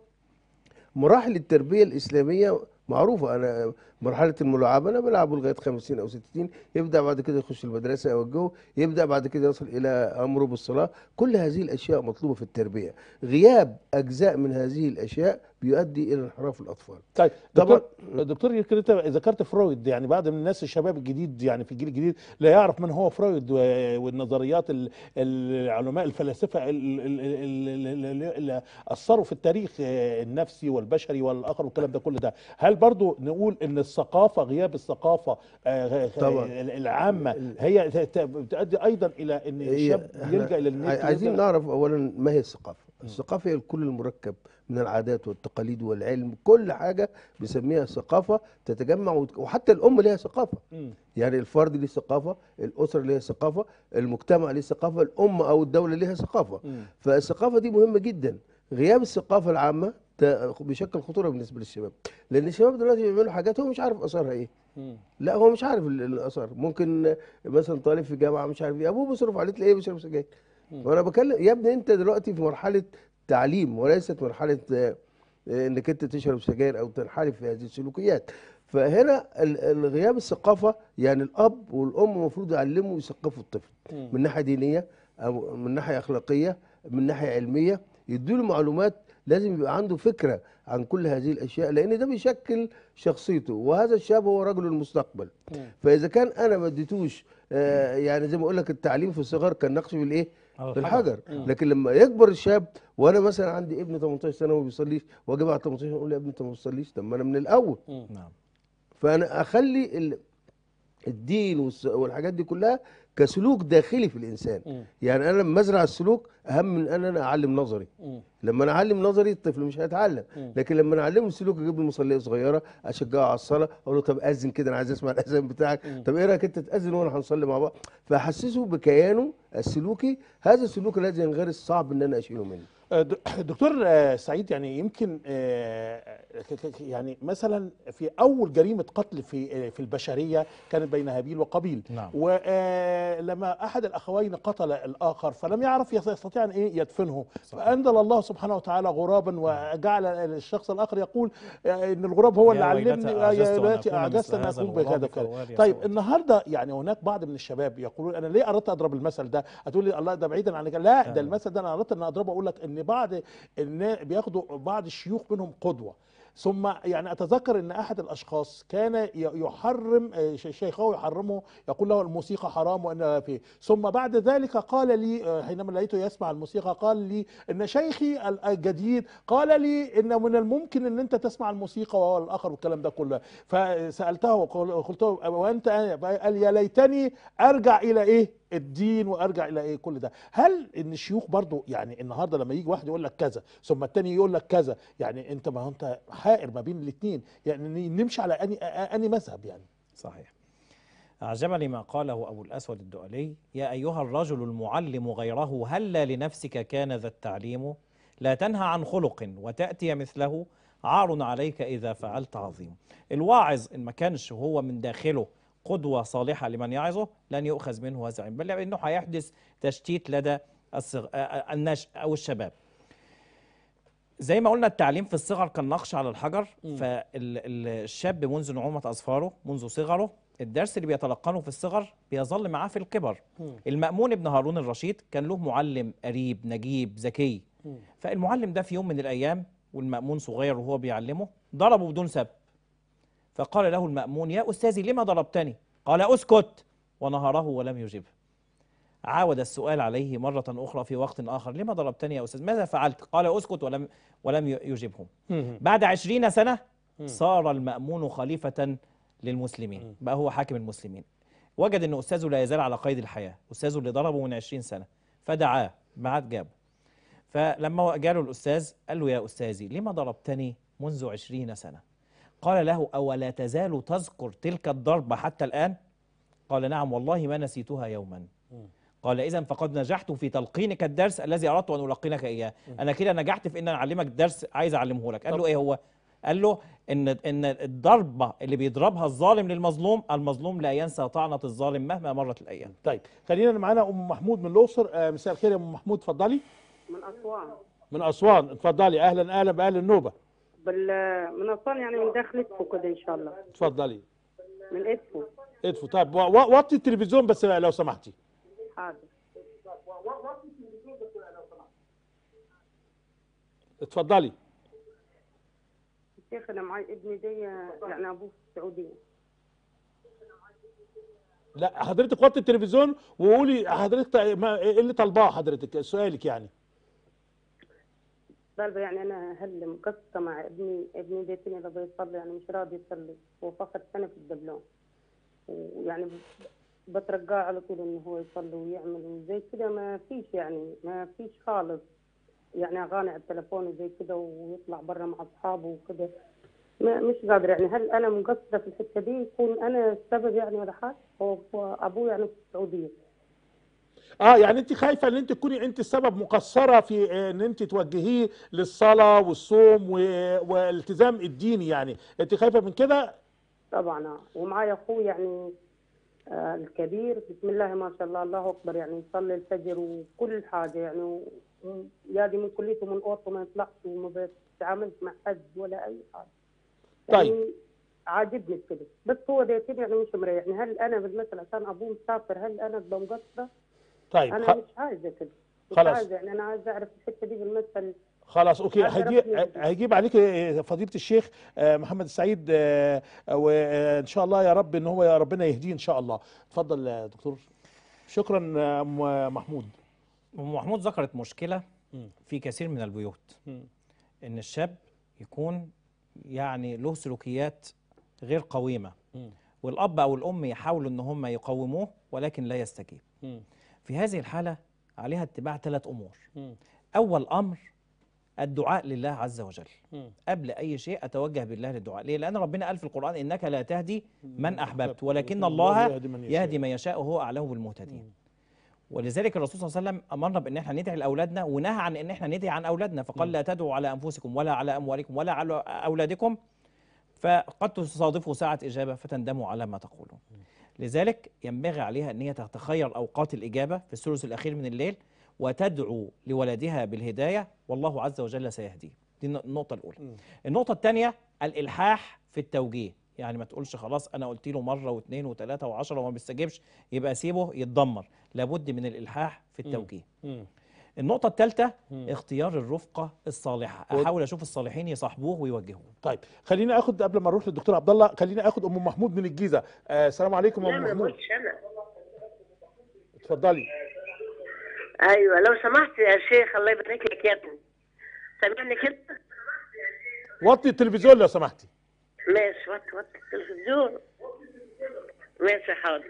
مراحل التربيه الاسلاميه معروفه انا مرحله الملاعبه انا بلعبه لغايه 50 او 60 يبدا بعد كده يخش المدرسه اوجهه يبدا بعد كده يصل الى امره بالصلاه كل هذه الاشياء مطلوبه في التربيه غياب اجزاء من هذه الاشياء بيؤدي الى انحراف الاطفال طيب طبعا دكتور دكتور يمكن انت ذكرت فرويد يعني بعض من الناس الشباب الجديد يعني في الجيل الجديد لا يعرف من هو فرويد و- والنظريات ال- العلماء الفلاسفه ال- ال- ال- ال- اللي اثروا في التاريخ آه، النفسي والبشري والاخر والكلام ده كل ده هل برضو نقول ان الثقافه غياب الثقافه آه، طبعا. العامه هي ت- بتؤدي ايضا الى ان هي الشاب إحنا يلجا الى النت عاي- عايزين يلجأ- نعرف اولا ما هي الثقافه الثقافه هي الكل المركب من العادات والتقاليد والعلم كل حاجه بنسميها ثقافه تتجمع وت- وحتى الام ليها ثقافه مم. يعني الفرد ليه ثقافه الاسره ليها ثقافه المجتمع ليه ثقافه الامه او الدوله ليها ثقافه مم. فالثقافه دي مهمه جدا غياب الثقافه العامه ده بيشكل خطوره بالنسبه للشباب لان الشباب دلوقتي بيعملوا حاجات هو مش عارف اثرها ايه مم. لا هو مش عارف ال- الاثار ممكن مثلا طالب في جامعه مش عارف ايه ابوه بيصرف عليه تلاقيه بيشرب سجاير وانا بكلم يا ابني انت دلوقتي في مرحله تعليم وليست مرحله آه، آه، انك انت تشرب سجاير او تنحرف في هذه السلوكيات فهنا ال- ال- غياب الثقافه يعني الاب والام المفروض يعلموا ويثقفوا الطفل مم. من ناحيه دينيه او من ناحيه اخلاقيه من ناحيه علميه يدوا له معلومات لازم يبقى عنده فكره عن كل هذه الاشياء لان ده بيشكل شخصيته وهذا الشاب هو رجل المستقبل مم. فاذا كان انا ما اديتوش آه، يعني زي ما اقول لك التعليم في الصغر كان نقش بالايه على في الحجر. الحجر لكن لما يكبر الشاب وانا مثلا عندي ابن 18 سنه وما بيصليش واجي بعد 18 سنه اقول له يا ابني انت ما بتصليش طب ما انا من الاول نعم فانا اخلي ال- الدين والس- والحاجات دي كلها كسلوك داخلي في الانسان مم. يعني انا لما ازرع السلوك اهم من ان انا اعلم نظري مم. لما انا اعلم نظري الطفل مش هيتعلم مم. لكن لما انا اعلمه السلوك اجيب له مصليه صغيره اشجعه على الصلاه اقول له طب اذن كده انا عايز اسمع الاذان بتاعك طب ايه رايك انت تاذن وانا هنصلي مع بعض فاحسسه بكيانه السلوكي هذا السلوك الذي ينغرس صعب ان انا اشيله منه آه، د- دكتور آه، سعيد يعني يمكن آه، ك- ك- يعني مثلا في اول جريمه قتل في آه، في البشريه كانت بين هابيل وقابيل نعم. ولما احد الاخوين قتل الاخر فلم يعرف يس- يستطيع ان ايه يدفنه فانزل الله سبحانه وتعالى غرابا وجعل الشخص الاخر يقول آه، ان الغراب هو اللي يا ويلتى علمني آه، أعجزت يا أن ويلتي أكون اعجزت مثل ان هذا اكون الغراب بهذا فواري الكلام طيب سوء. النهارده يعني هناك بعض من الشباب يقولون انا ليه اردت اضرب المثل ده هتقول لي الله ده بعيدا عن كده. لا ده المثل ده انا اردت ان اضربه اقول لك ان بعض النا- بياخدوا بعض الشيوخ منهم قدوه ثم يعني اتذكر ان احد الاشخاص كان ي- يحرم آه، ش- شيخه يحرمه يقول له الموسيقى حرام وان فيه ثم بعد ذلك قال لي آه، حينما لقيته يسمع الموسيقى قال لي ان شيخي ال- الجديد قال لي ان من الممكن ان انت تسمع الموسيقى وهو الاخر والكلام ده كله فسالته وقلت له وانت قال يا ليتني ارجع الى ايه الدين وارجع الى ايه كل ده هل ان الشيوخ برضو يعني النهارده لما يجي واحد يقول لك كذا ثم التاني يقول لك كذا يعني انت ما هو انت حائر ما بين الاثنين يعني نمشي على اني اني مذهب يعني صحيح أعجبني ما قاله أبو الأسود الدؤلي يا أيها الرجل المعلم غيره هلا لنفسك كان ذا التعليم لا تنهى عن خلق وتأتي مثله عار عليك إذا فعلت عظيم الواعظ إن ما كانش هو من داخله قدوة صالحة لمن يعظه لن يؤخذ منه هذا العلم بل لأنه هيحدث تشتيت لدى الصغ... آه، آه، النشء أو الشباب زي ما قلنا التعليم في الصغر كان نقش على الحجر فالشاب منذ نعومة أظفاره منذ صغره الدرس اللي بيتلقنه في الصغر بيظل معاه في الكبر المأمون ابن هارون الرشيد كان له معلم قريب نجيب ذكي فالمعلم ده في يوم من الأيام والمأمون صغير وهو بيعلمه ضربه بدون سبب فقال له المأمون يا أستاذي لما ضربتني قال أسكت ونهره ولم يجبه عاود السؤال عليه مرة أخرى في وقت آخر لما ضربتني يا أستاذ ماذا فعلت قال أسكت ولم ولم يجبه مم. بعد عشرين سنة صار المأمون خليفة للمسلمين بقى هو حاكم المسلمين وجد أن أستاذه لا يزال على قيد الحياة أستاذه اللي ضربه من عشرين سنة فدعاه بعد جابه فلما جاله الأستاذ قال له يا أستاذي لما ضربتني منذ عشرين سنة قال له أولا تزال تذكر تلك الضربة حتى الآن قال نعم والله ما نسيتها يوما قال إذا فقد نجحت في تلقينك الدرس الذي أردت أن ألقنك إياه أنا كده نجحت في أن أنا أعلمك درس عايز أعلمه لك قال له إيه هو قال له إن إن الضربة اللي بيضربها الظالم للمظلوم المظلوم لا ينسى طعنة الظالم مهما مرت الأيام طيب خلينا معانا ام محمود من الاقصر آه، مساء الخير يا ام محمود اتفضلي من أسوان من اسوان اتفضلي اهلا اهلا باهل النوبه بال من أسوان يعني من داخل إدفو كده إن شاء الله اتفضلي من إدفو ادفوا طيب و- و- وطي التلفزيون بس لو سمحتي حاضر اتفضلي الشيخ أنا معي ابني دي يعني أبوه في السعودية لا حضرتك وطي التلفزيون وقولي حضرتك ما- ايه اللي طالباه حضرتك سؤالك يعني طالبة يعني أنا هل مقصة مع ابني ابني بيتني إذا بيصلي يعني مش راضي يصلي هو فقط سنة في الدبلوم ويعني ب- بترجاه على طول إنه هو يصلي ويعمل وزي كده ما فيش يعني ما فيش خالص يعني أغاني على التليفون وزي كده ويطلع برا مع أصحابه وكده ما مش قادر يعني هل أنا مقصرة في الحتة دي يكون أنا السبب يعني ولا حاجة هو هو أبوه يعني في السعودية اه يعني انت خايفه ان انت تكوني انت السبب مقصره في آه، ان انت توجهيه للصلاه والصوم و- والالتزام الديني يعني انت خايفه من كده طبعا آه. ومعايا اخوي يعني آه الكبير بسم الله ما شاء الله الله اكبر يعني يصلي الفجر وكل حاجه يعني و- و- يادي من كليته من اوضته ما يطلعش وما بيتعاملش مع حد ولا اي حاجه طيب. يعني عاجبني كده بس هو ده كده يعني مش مريحني هل انا بالمثل عشان ابوه مسافر هل انا ابقى مقصره؟ طيب انا خ- مش عايزه كده مش خلاص. عايزه يعني انا عايزه اعرف الحته دي بالمثل خلاص اوكي عايز هيجي أعرف مين. هيجيب عليك آه، فضيله الشيخ آه، محمد السعيد آه، وان شاء الله يا رب ان هو يا ربنا يهديه ان شاء الله اتفضل يا دكتور شكرا آه، ام محمود أم محمود ذكرت مشكلة مم. في كثير من البيوت مم. إن الشاب يكون يعني له سلوكيات غير قويمة مم. والأب أو الأم يحاولوا إن هم يقوموه ولكن لا يستجيب مم. في هذه الحالة عليها اتباع ثلاث أمور مم. أول أمر الدعاء لله عز وجل مم. قبل أي شيء أتوجه بالله للدعاء ليه؟ لأن ربنا قال في القرآن إنك لا تهدي من أحببت أحببت، ولكن ولكن الله الله يهدي من يشاء. يهدي من يشاء وهو أعلم بالمهتدين ولذلك الرسول صلى الله عليه وسلم امرنا بان احنا ندعي لاولادنا ونهى عن ان احنا ندعي عن اولادنا فقال لا تدعوا على انفسكم ولا على اموالكم ولا على اولادكم فقد تصادفوا ساعه اجابه فتندموا على ما تقولون لذلك ينبغي عليها ان هي تتخير اوقات الاجابه في الثلث الاخير من الليل وتدعو لولدها بالهدايه والله عز وجل سيهديه دي النقطه الاولى النقطه الثانيه الالحاح في التوجيه يعني ما تقولش خلاص انا قلت له مره واثنين وثلاثه وعشرة وما بيستجيبش يبقى سيبه يتدمر لابد من الالحاح في التوجيه مم. النقطه الثالثه اختيار الرفقه الصالحه و- احاول اشوف الصالحين يصاحبوه ويوجهوه طيب خليني اخد قبل ما نروح للدكتور عبد الله خليني اخد ام محمود من الجيزه آه السلام عليكم يا لا ام ما محمود قلتش انا اتفضلي ايوه لو سمحت يا شيخ الله يبارك لك يا ابني سامعني كده وطي التلفزيون لو سمحتي ماشي وطي وطي التلفزيون ماشي حاضر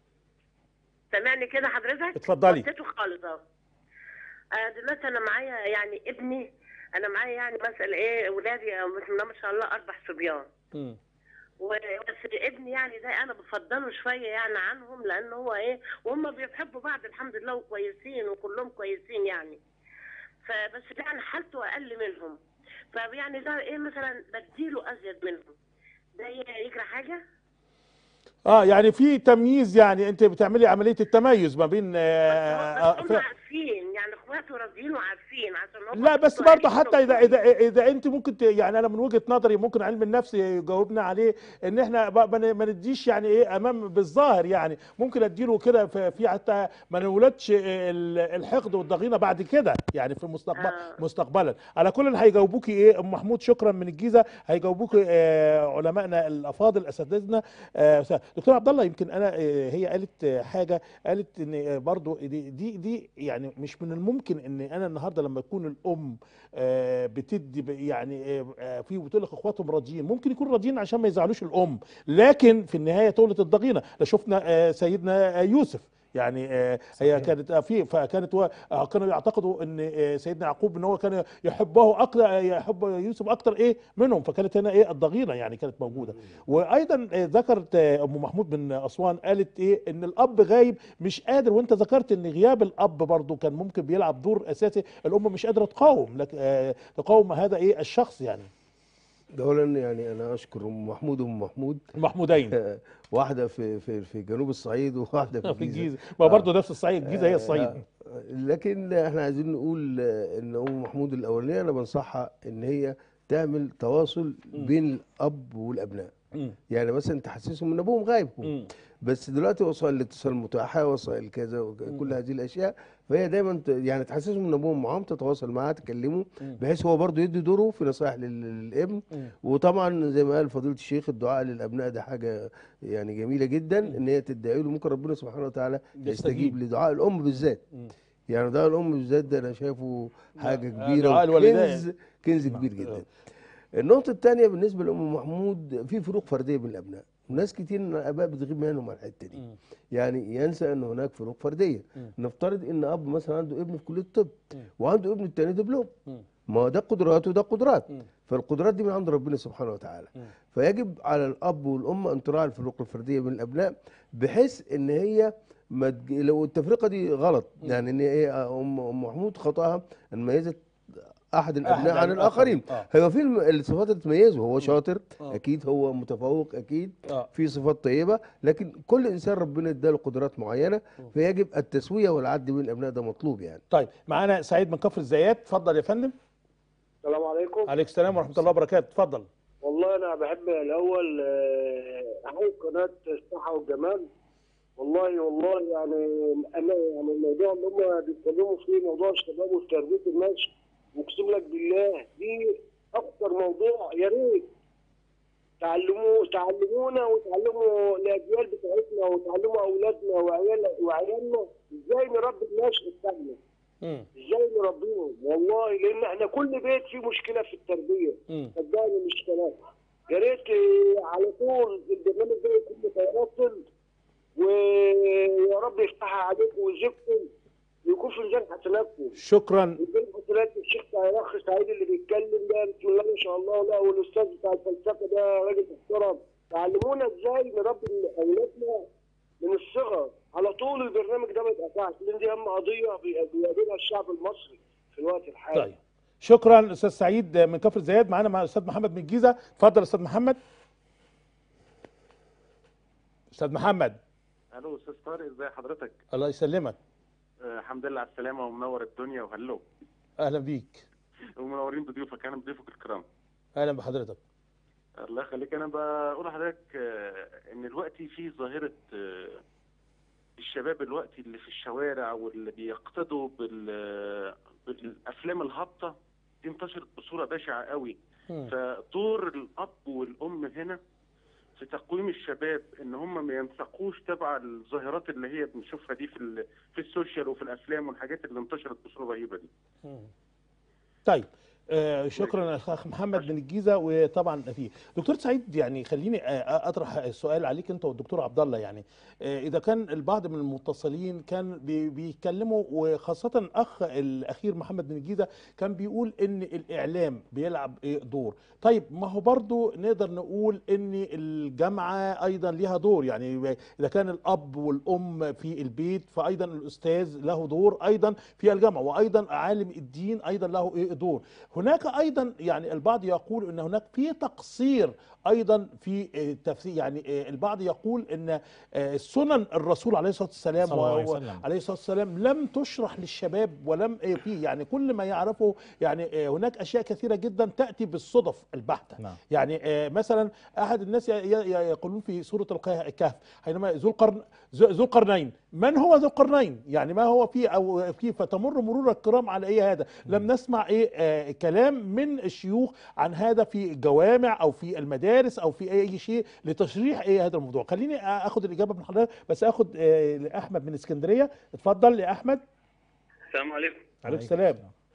سامعني كده حضرتك اتفضلي. وطيته خالص اهو آه، دلوقتي انا معايا يعني ابني انا معايا يعني مثلا ايه ولادي آه، بسم الله ما شاء الله اربع صبيان مم. و- بس ابني يعني ده انا بفضله شويه يعني عنهم لان هو ايه وهم بيحبوا بعض الحمد لله وكويسين وكلهم كويسين يعني فبس يعني حالته اقل منهم فيعني ده ايه مثلا بديله ازيد منهم ده ي- يجرى حاجه اه يعني في تمييز يعني انت بتعملي عمليه التميز ما بين بس آه هم آه عارفين يعني اخوات دلوقتي راضيين وعارفين عشان هم لا بس كنتوا برضه عايشين حتى اذا كويس. اذا اذا انت ممكن ت- يعني انا من وجهه نظري ممكن علم النفس يجاوبنا عليه ان احنا ب- ما ن- ما نديش يعني ايه امام بالظاهر يعني ممكن اديله كده في في حتى ما نولدش ال- الحقد والضغينه بعد كده يعني في المستقبل آه. مستقبلا على كل هيجاوبوكي ايه ام محمود شكرا من الجيزه هيجاوبوكي آه علمائنا الافاضل اساتذتنا آه أستاذ- دكتور عبد الله يمكن انا آه هي قالت آه، حاجه قالت ان آه، برضو دي, دي دي يعني مش من الممكن ان انا النهارده لما يكون الام آه، بتدي ب- يعني آه، آه، في بتقول لك اخواتهم راضيين ممكن يكون راضيين عشان ما يزعلوش الام لكن في النهايه تولد الضغينه ده شفنا آه، سيدنا آه، يوسف يعني آه، هي كانت آه، في فكانت و- آه، كانوا يعتقدوا ان آه، سيدنا يعقوب ان هو كان يحبه اكتر آه، يحب يوسف اكتر ايه منهم فكانت هنا ايه الضغينه يعني كانت موجوده وايضا آه، ذكرت آه، ام محمود من اسوان قالت ايه ان الاب غايب مش قادر وانت ذكرت ان غياب الاب برضو كان ممكن بيلعب دور اساسي الام مش قادره تقاوم لك آه، تقاوم هذا ايه الشخص يعني ده اولا يعني انا اشكر ام محمود وام محمود محمودين واحده في في في جنوب الصعيد وواحده في في الجيزه الجيزه ما برضه نفس الصعيد الجيزه هي الصعيد آه، لكن احنا عايزين نقول آه، ان ام محمود الاولانيه انا بنصحها ان هي تعمل تواصل بين الاب والابناء مم. يعني مثلا تحسسهم ان ابوهم غايب مم. بس دلوقتي وسائل الاتصال متاحه وسائل كذا وك- كل هذه الاشياء فهي دايما ت- يعني تحسسهم ان ابوهم معاهم تتواصل معاه تكلمه بحيث هو برضه يدي دوره في نصائح لل- للابن مم. وطبعا زي ما قال فضيله الشيخ الدعاء للابناء ده حاجه يعني جميله جدا ان هي تدعي له ممكن ربنا سبحانه وتعالى يستجيب. يستجيب لدعاء الام بالذات مم. يعني دعاء الام بالذات ده انا شايفه حاجه آه، كبيره دعاء الوالدين. وكنز كنز كبير جدا النقطه الثانيه بالنسبه لام محمود في فروق فرديه بين الابناء ناس كتير من الاباء بتغيب منهم على الحته دي مم. يعني ينسى ان هناك فروق فرديه مم. نفترض ان اب مثلا عنده ابن في كليه الطب مم. وعنده ابن التاني دبلوم مم. ما هو ده قدرات وده قدرات مم. فالقدرات دي من عند ربنا سبحانه وتعالى مم. فيجب على الاب والام ان تراعي الفروق الفرديه بين الابناء بحيث ان هي ما تج... لو التفرقه دي غلط يعني ان هي ام ام محمود خطاها ان ميزت احد الابناء عن عن الاخرين آه. هيبقى في الم- الصفات اللي تميزه هو شاطر آه. اكيد هو متفوق اكيد آه. في صفات طيبه لكن كل انسان ربنا اداله قدرات معينه فيجب التسويه والعدل بين الابناء ده مطلوب يعني طيب معانا سعيد من كفر الزيات اتفضل يا فندم السلام عليكم عليك السلام ورحمه الله وبركاته اتفضل والله انا بحب الاول آه، احيي قناه الصحه والجمال والله والله يعني انا يعني الموضوع اللي هم بيتكلموا فيه موضوع الشباب وتربيه الناس اقسم لك بالله دي اكثر موضوع يا ريت تعلموا تعلمونا وتعلموا الاجيال بتاعتنا وتعلموا اولادنا وعيال وعيالنا ازاي نربي الناس بتاعنا مم. ازاي نربيهم والله لان احنا كل بيت فيه مشكله في التربيه مم. صدقني مش كلام يا ريت آه، على طول البرنامج ده يكون متواصل ويا رب يفتحها عليكم ويزيدكم ويكون في ميزان حسناتكم شكرا ميزان حسنات الشيخ الاخ سعيد اللي بيتكلم ده بسم الله ما شاء الله لا والاستاذ بتاع الفلسفه ده راجل محترم تعلمونا ازاي نربي اولادنا من الصغر على طول البرنامج ده ما يتقطعش لان دي اهم قضيه بي- بيقابلها الشعب المصري في الوقت الحالي طيب شكرا استاذ سعيد من كفر الزيات معانا مع الاستاذ محمد من الجيزه اتفضل استاذ محمد استاذ محمد الو استاذ طارق ازي حضرتك الله يسلمك آه، الحمد لله على السلامه ومنور الدنيا وهلو اهلا بيك ومنورين بضيوفك انا بضيوفك الكرام اهلا بحضرتك الله يخليك انا بقول لحضرتك آه، ان دلوقتي في ظاهره آه، الشباب دلوقتي اللي في الشوارع واللي بيقتدوا بال بالافلام الهابطه دي انتشرت بصوره بشعه قوي مم. فدور الاب والام هنا في تقويم الشباب ان هم ما ينسقوش تبع الظاهرات اللي هي بنشوفها دي في ال- في السوشيال وفي الافلام والحاجات اللي انتشرت بصوره رهيبه دي مم. طيب آه شكرا يا اخ محمد من الجيزه وطبعا في دكتور سعيد يعني خليني آه اطرح السؤال عليك انت والدكتور عبد الله يعني آه اذا كان البعض من المتصلين كان بي- بيتكلموا وخاصه اخ الاخير محمد من الجيزه كان بيقول ان الاعلام بيلعب إيه دور طيب ما هو برضو نقدر نقول ان الجامعه ايضا ليها دور يعني اذا كان الاب والام في البيت فايضا الاستاذ له دور ايضا في الجامعه وايضا عالم الدين ايضا له إيه دور هناك ايضا يعني البعض يقول ان هناك في تقصير ايضا في التفسير يعني آه، البعض يقول ان آه، سنن الرسول عليه الصلاه والسلام صلى الله عليه و- وسلم. عليه الصلاه والسلام لم تشرح للشباب ولم آه، فيه يعني كل ما يعرفه يعني آه، هناك اشياء كثيره جدا تاتي بالصدف البحته نعم. يعني آه، مثلا احد الناس ي- ي- يقولون في سوره الق- الكهف حينما ذو القرن ذو ذو القرنين من هو ذو القرنين يعني ما هو فيه او فيه فتمر مرور الكرام على ايه هذا لم نسمع ايه آه كلام من الشيوخ عن هذا في الجوامع او في المدارس او في اي شيء لتشريح ايه هذا الموضوع خليني اخد الاجابه من حضرتك بس اخد آه لاحمد من اسكندريه اتفضل يا احمد السلام عليكم عليكم السلام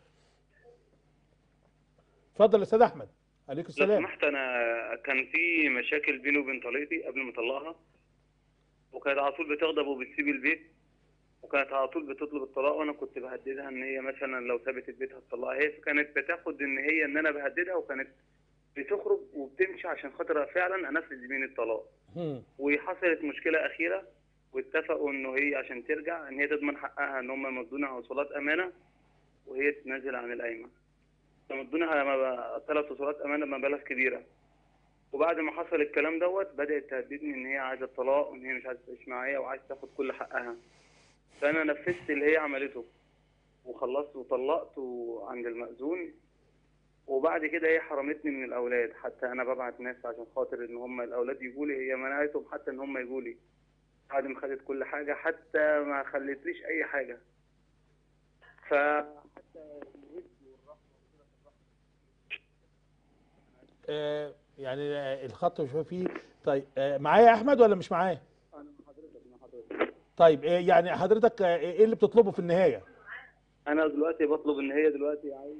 اتفضل يا استاذ احمد عليكم لو السلام سمحت انا كان في مشاكل بيني وبين طليقتي قبل ما اطلقها وكانت على طول بتغضب وبتسيب البيت وكانت على طول بتطلب الطلاق وانا كنت بهددها ان هي مثلا لو سابت البيت هتطلقها هي كانت بتاخد ان هي ان انا بهددها وكانت بتخرج وبتمشي عشان خاطر فعلا انفذ يمين الطلاق مم. وحصلت مشكله اخيره واتفقوا انه هي عشان ترجع ان هي تضمن حقها ان هم يمضونها وصولات امانه وهي تتنازل عن القايمه فمدونها ثلاث وصولات امانه بمبالغ كبيره وبعد ما حصل الكلام دوت بدات تهددني ان هي عايزه الطلاق وان هي مش عايزه تعيش معايا وعايزه تاخد كل حقها فانا نفذت اللي هي عملته وخلصت وطلقت عند المأذون وبعد كده هي حرمتني من الاولاد حتى انا ببعت ناس عشان خاطر ان هم الاولاد يجوا لي هي منعتهم حتى ان هم يجوا لي بعد ما خدت كل حاجه حتى ما خلتليش اي حاجه ف آه يعني آه، الخط مش فيه طيب آه معايا يا احمد ولا مش معايا طيب آه يعني حضرتك آه ايه اللي بتطلبه في النهايه انا دلوقتي بطلب ان هي دلوقتي عايز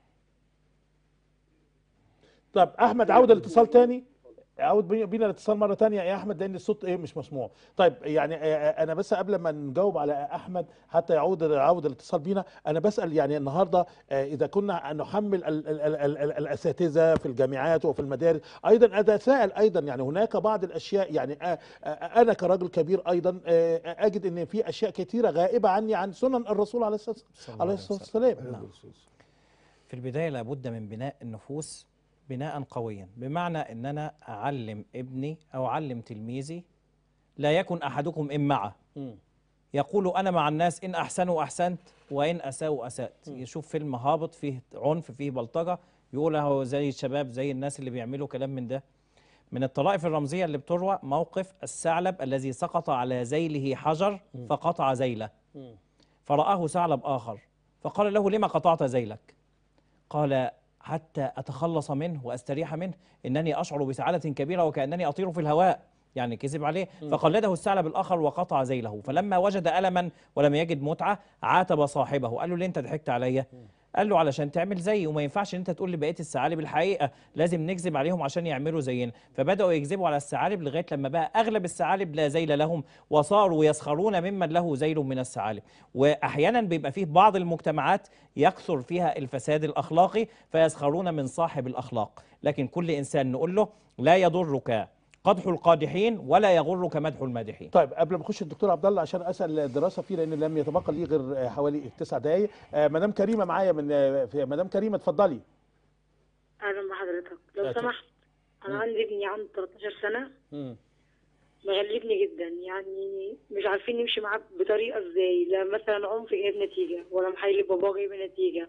طب احمد عود الاتصال تاني عود بي- بينا الاتصال مره تانية يا احمد لان الصوت ايه مش مسموع طيب يعني آه، آه، انا بس قبل ما نجاوب على احمد حتى يعود يعود الاتصال بينا انا بسال يعني النهارده آه، اذا كنا نحمل ال- ال- ال- ال- ال- الاساتذه في الجامعات وفي المدارس ايضا اتساءل ايضا يعني هناك بعض الاشياء يعني آه، آه، انا كرجل كبير ايضا آه، آه، اجد ان في اشياء كثيره غائبه عني عن سنن الرسول عليه الصلاه صلى الله عليه عليه الصلاه وسلم. والسلام نعم. في البداية لابد من بناء النفوس بناء قويا بمعنى ان انا اعلم ابني او اعلم تلميذي لا يكن احدكم ام معه مم. يقول انا مع الناس ان احسنوا احسنت وان اساءوا اسات يشوف فيلم هابط فيه عنف فيه بلطجه يقول اهو زي الشباب زي الناس اللي بيعملوا كلام من ده من الطرائف الرمزيه اللي بتروى موقف الثعلب الذي سقط على ذيله حجر فقطع ذيله مم. فرآه ثعلب آخر فقال له لما قطعت ذيلك قال حتى أتخلص منه وأستريح منه إنني أشعر بسعادة كبيرة وكأنني أطير في الهواء يعني كذب عليه فقلده الثعلب الآخر وقطع ذيله فلما وجد ألما ولم يجد متعة عاتب صاحبه قال له ليه أنت ضحكت عليا قال له علشان تعمل زيي وما ينفعش ان انت تقول لبقيه الثعالب الحقيقه لازم نكذب عليهم عشان يعملوا زينا فبداوا يكذبوا على الثعالب لغايه لما بقى اغلب الثعالب لا ذيل لهم وصاروا يسخرون ممن له ذيل من الثعالب واحيانا بيبقى فيه بعض المجتمعات يكثر فيها الفساد الاخلاقي فيسخرون من صاحب الاخلاق لكن كل انسان نقول له لا يضرك قدح القادحين ولا يغرك مدح المادحين طيب قبل ما اخش الدكتور عبد الله عشان اسال الدراسه فيه لان لم يتبقى لي غير آه، حوالي تسع دقائق آه، مدام كريمه معايا من آه، في- مدام كريمه اتفضلي اهلا بحضرتك لو أهلا. سمحت انا عندي ابني عنده 13 سنه مم. مغلبني جدا يعني مش عارفين نمشي معاه بطريقه ازاي لا مثلا عنف جايب نتيجه ولا محايل باباه جايب نتيجه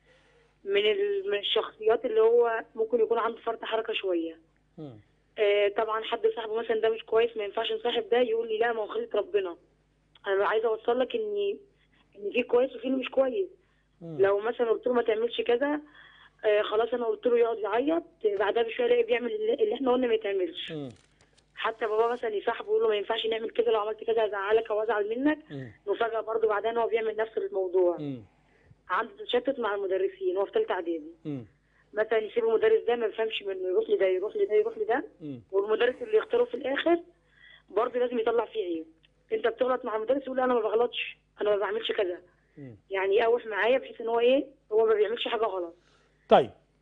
من ال... من الشخصيات اللي هو ممكن يكون عنده فرط حركه شويه مم. آه طبعا حد صاحبه مثلا ده مش كويس ما ينفعش نصاحب ده يقول لي لا ما هو خلقة ربنا انا عايزه اوصل لك ان ان في كويس وفي اللي مش كويس مم. لو مثلا قلت له ما تعملش كذا آه خلاص انا قلت له يقعد يعيط بعدها بشويه الاقي بيعمل اللي اللي احنا قلنا ما يتعملش مم. حتى بابا مثلا يصاحبه يقول له ما ينفعش نعمل كده لو عملت كده هزعلك او ازعل منك مم. وفجاه برضه بعدين هو بيعمل نفس الموضوع مم. عنده تشتت مع المدرسين هو في ثالثه اعدادي مم. مثلا يسيب المدرس ده ما بيفهمش منه يروح لده يروح لده يروح لده مم. والمدرس اللي يختاره في الاخر برضه لازم يطلع فيه عيب انت بتغلط مع المدرس يقول لا انا ما بغلطش انا ما بعملش كذا مم. يعني يقاوح معايا بحيث ان هو ايه هو ما بيعملش حاجه غلط طيب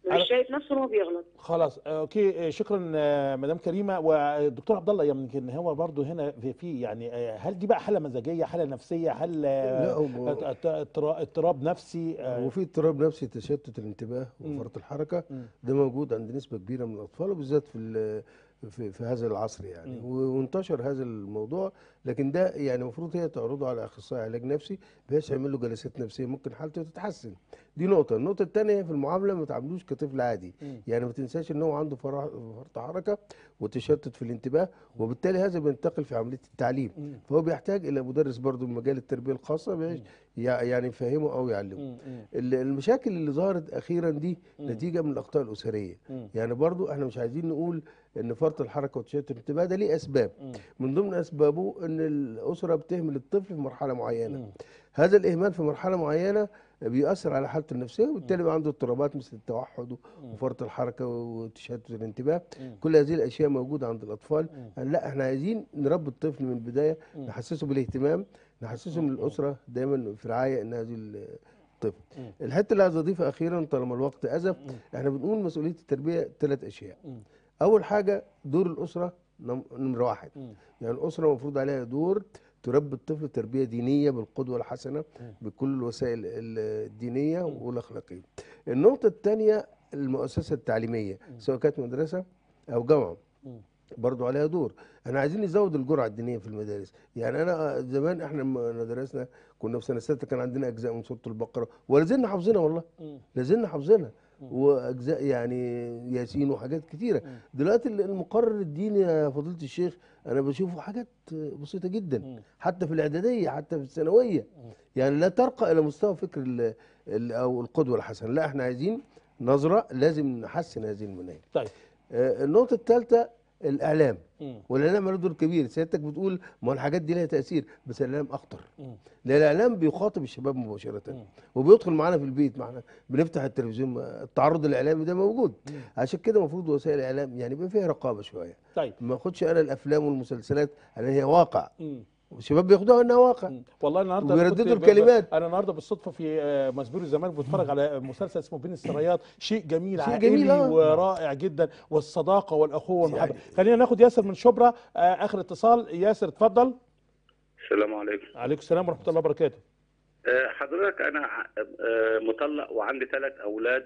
على- مش شايف نفسه ان هو بيغلط خلاص اوكي آه، شكرا آه، مدام كريمه والدكتور عبد الله يمكن هو برضو هنا في, في يعني آه، هل دي بقى حاله مزاجيه حاله نفسيه هل آه، لا هو ات- ات- اضطرا- اضطراب نفسي آه، هو في اضطراب نفسي تشتت الانتباه مم. وفرط الحركه مم. ده موجود عند نسبه كبيره من الاطفال وبالذات في ال- في, في هذا العصر يعني مم. و- وانتشر هذا الموضوع لكن ده يعني المفروض هي تعرضه على اخصائي علاج نفسي بحيث يعمل له جلسات نفسيه ممكن حالته تتحسن دي نقطه النقطه الثانيه في المعامله ما تعاملوش كطفل عادي مم. يعني ما تنساش ان هو عنده فرع- فرط حركه وتشتت في الانتباه وبالتالي هذا بينتقل في عمليه التعليم مم. فهو بيحتاج الى مدرس برضه من مجال التربيه الخاصه بحيث يع- يعني يفهمه او يعلمه مم. مم. ال- المشاكل اللي ظهرت اخيرا دي مم. نتيجه من الاخطاء الاسريه مم. يعني برضو احنا مش عايزين نقول ان فرط الحركه وتشتت الانتباه ده ليه اسباب مم. من ضمن اسبابه ان الاسره بتهمل الطفل في مرحله معينه مم. هذا الاهمال في مرحله معينه بيأثر على حالته النفسيه وبالتالي بقى عنده اضطرابات مثل التوحد وفرط الحركه وتشتت الانتباه مم. كل هذه الاشياء موجوده عند الاطفال مم. لا احنا عايزين نربي الطفل من البدايه مم. نحسسه بالاهتمام نحسسه من الاسره دايما في رعايه ان هذه الطفل مم. الحته اللي عايز اضيفها اخيرا طالما الوقت ازف مم. احنا بنقول مسؤوليه التربيه ثلاث اشياء مم. اول حاجه دور الاسره نم- نمره واحد مم. يعني الاسره المفروض عليها دور تربي الطفل تربيه دينيه بالقدوه الحسنه مم. بكل الوسائل ال- الدينيه والاخلاقيه النقطه الثانيه المؤسسه التعليميه سواء كانت مدرسه او جامعه مم. برضو عليها دور احنا عايزين نزود الجرعه الدينيه في المدارس يعني انا زمان احنا لما درسنا كنا في سنه سته كان عندنا اجزاء من سوره البقره ولا زلنا حافظينها والله مم. لا زلنا حافظينها واجزاء يعني ياسين وحاجات كتيره دلوقتي ال- المقرر الديني يا فضيله الشيخ انا بشوفه حاجات بسيطه جدا مم. حتى في الاعداديه حتى في الثانويه يعني لا ترقى الى مستوى فكر ال ال او القدوه الحسنه لا احنا عايزين نظره لازم نحسن هذه المناهج طيب آه، النقطه الثالثه الاعلام مم. والاعلام له دور كبير سيادتك بتقول ما الحاجات دي لها تاثير بس الاعلام اخطر مم. لان الاعلام بيخاطب الشباب مباشره مم. وبيدخل معانا في البيت معنا بنفتح التلفزيون التعرض الاعلامي ده موجود عشان كده المفروض وسائل الاعلام يعني يبقى فيها رقابه شويه طيب ما اخدش انا الافلام والمسلسلات على ان هي واقع مم. الشباب بياخدوها انها واقع مم. والله النهارده وبيرددوا أنا كنت ب- الكلمات. انا النهارده بالصدفه في آه، مسبير الزمان بتفرج على مسلسل اسمه بين السرايات شيء جميل شيء عائلي جميل، آه. ورائع جدا والصداقه والاخوه والمحبه يعني- خلينا ناخد ياسر من شبرا آه، اخر اتصال ياسر اتفضل السلام عليكم عليكم السلام ورحمه الله وبركاته آه، حضرتك انا ع- آه، مطلق وعندي ثلاث اولاد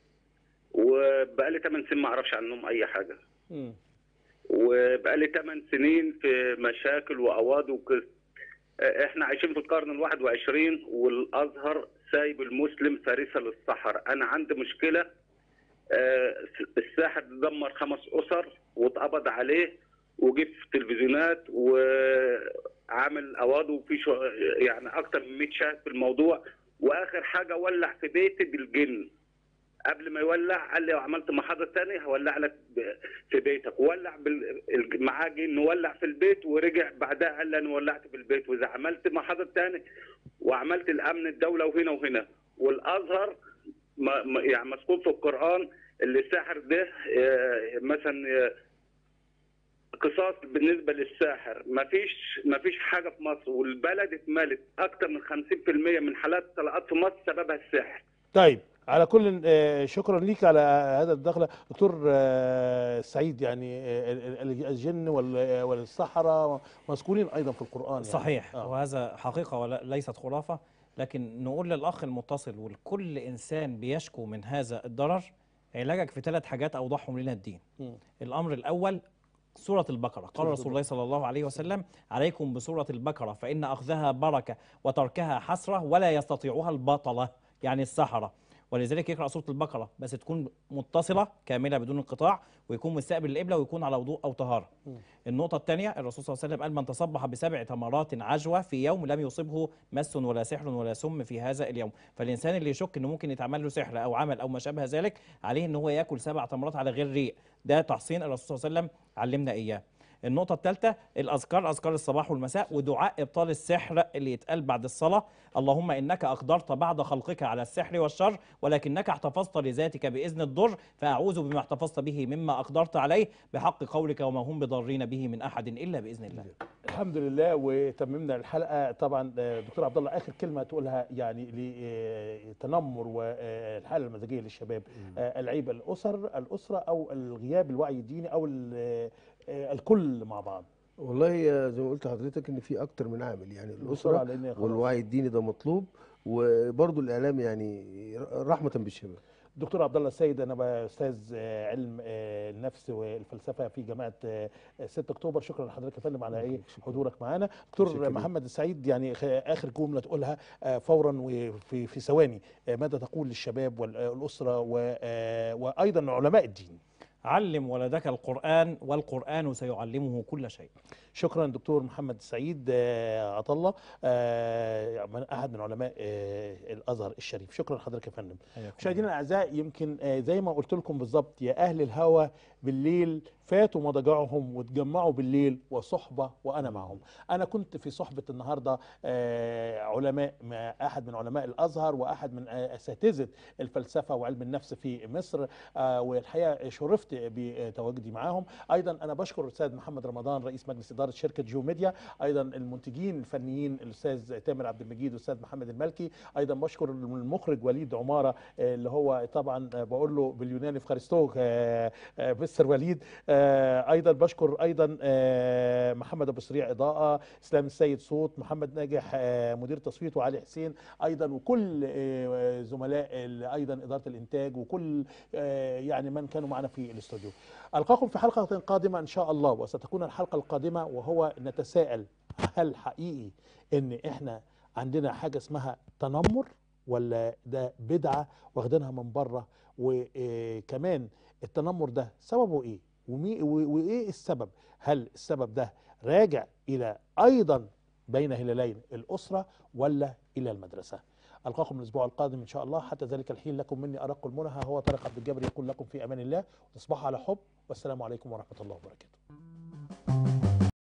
وبقالي 8 سنين ما اعرفش عنهم اي حاجه مم. وبقالي 8 سنين في مشاكل وقواضي وكده آه، احنا عايشين في القرن الواحد وعشرين والازهر سايب المسلم فريسه للصحراء انا عندي مشكله آه، الساحر دمر خمس اسر واتقبض عليه وجه في تلفزيونات وعامل قواضي وفي شو يعني اكتر من 100 شاهد في الموضوع واخر حاجه ولع في بيتي بالجن قبل ما يولع قال لي لو عملت محاضره تاني هولع لك ب- في بيتك ولع بال... الج- معاه جن ولع في البيت ورجع بعدها قال لي انا ولعت في البيت واذا عملت محاضره تاني وعملت الامن الدوله وهنا وهنا والازهر ما ما- يعني مذكور في القران اللي الساحر ده آه، مثلا آه، قصاص بالنسبه للساحر ما فيش ما فيش حاجه في مصر والبلد اتملت اكتر من 50% من حالات الطلاقات في مصر سببها السحر طيب على كل آه، شكرا ليك على هذا الدخله دكتور آه، سعيد يعني آه، ال- ال- الجن وال- والسحره مذكورين ايضا في القران يعني. صحيح آه. وهذا حقيقة وليست خرافة لكن نقول للأخ المتصل ولكل إنسان بيشكو من هذا الضرر علاجك في ثلاث حاجات أوضحهم لنا الدين مم. الأمر الأول سورة البقرة قال سورة رسول الله صلى الله عليه وسلم عليكم بسورة البقرة فإن أخذها بركة وتركها حسرة ولا يستطيعها البطلة يعني السحرة ولذلك يقرأ سورة البقرة بس تكون متصلة كاملة بدون انقطاع ويكون مستقبل القبلة ويكون على وضوء أو طهارة النقطة الثانية الرسول صلى الله عليه وسلم قال من تصبح بسبع تمرات عجوة في يوم لم يصبه مس ولا سحر ولا سم في هذا اليوم فالإنسان اللي يشك إنه ممكن يتعمل له سحر أو عمل أو ما شابه ذلك عليه إن هو ياكل سبع تمرات على غير ريق ده تحصين الرسول صلى الله عليه وسلم علمنا إياه النقطة الثالثة الأذكار أذكار الصباح والمساء ودعاء إبطال السحر اللي يتقال بعد الصلاة اللهم إنك أقدرت بعد خلقك على السحر والشر ولكنك احتفظت لذاتك بإذن الضر فأعوذ بما احتفظت به مما أقدرت عليه بحق قولك وما هم بضارين به من أحد إلا بإذن الله الحمد لله وتممنا الحلقه طبعا آه، دكتور عبد الله اخر كلمه تقولها يعني لتنمر والحاله المزاجيه للشباب آه، العيب الاسر الاسره او الغياب الوعي الديني او ال- آه، الكل مع بعض والله يا زي ما قلت لحضرتك ان في اكتر من عامل يعني بسرعة الاسره لأن خلاص. والوعي الديني ده مطلوب وبرضه الاعلام يعني رحمه بالشباب دكتور عبد الله السيد انا بقى استاذ آه، علم آه، النفس والفلسفه في جامعه آه، 6 اكتوبر شكرا لحضرتك يا فندم على ايه حضورك معانا دكتور شكراً. محمد السعيد يعني خ- اخر جمله تقولها آه، فورا وفي في ثواني آه، ماذا تقول للشباب والاسره و- آه، وايضا علماء الدين علم ولدك القرآن والقرآن سيعلمه كل شيء شكرا دكتور محمد السعيد آه، عطله آه، من احد من علماء آه، الازهر الشريف شكرا لحضرتك يا فندم مشاهدينا الاعزاء يمكن آه، زي ما قلت لكم بالظبط يا اهل الهوى بالليل فاتوا مضاجعهم واتجمعوا بالليل وصحبه وانا معهم انا كنت في صحبه النهارده آه، علماء مع احد من علماء الازهر واحد من آه، اساتذه الفلسفه وعلم النفس في مصر آه، والحقيقه شرفت بتواجدي معاهم ايضا انا بشكر الاستاذ محمد رمضان رئيس مجلس اداره شركه جو ميديا ايضا المنتجين الفنيين الاستاذ تامر عبد المجيد والاستاذ محمد المالكي ايضا بشكر المخرج وليد عماره آه، اللي هو طبعا آه، بقول له باليوناني فخارستوك آه، آه، مستر وليد آه، ايضا بشكر ايضا آه، محمد ابو سريع اضاءه اسلام السيد صوت محمد ناجح آه، مدير تصويت وعلي حسين ايضا وكل آه، زملاء ال- ايضا اداره الانتاج وكل آه، يعني من كانوا معنا في الاستوديو القاكم في حلقه قادمه ان شاء الله وستكون الحلقه القادمه وهو نتساءل هل حقيقي ان احنا عندنا حاجه اسمها تنمر ولا ده بدعه واخدينها من بره وكمان التنمر ده سببه ايه ومي- و- وايه السبب هل السبب ده راجع الى ايضا بين هلالين الاسره ولا الى المدرسه القاكم الاسبوع القادم ان شاء الله حتى ذلك الحين لكم مني ارق المنى هو طارق عبد الجابر يقول لكم في امان الله وتصبحوا على حب والسلام عليكم ورحمه الله وبركاته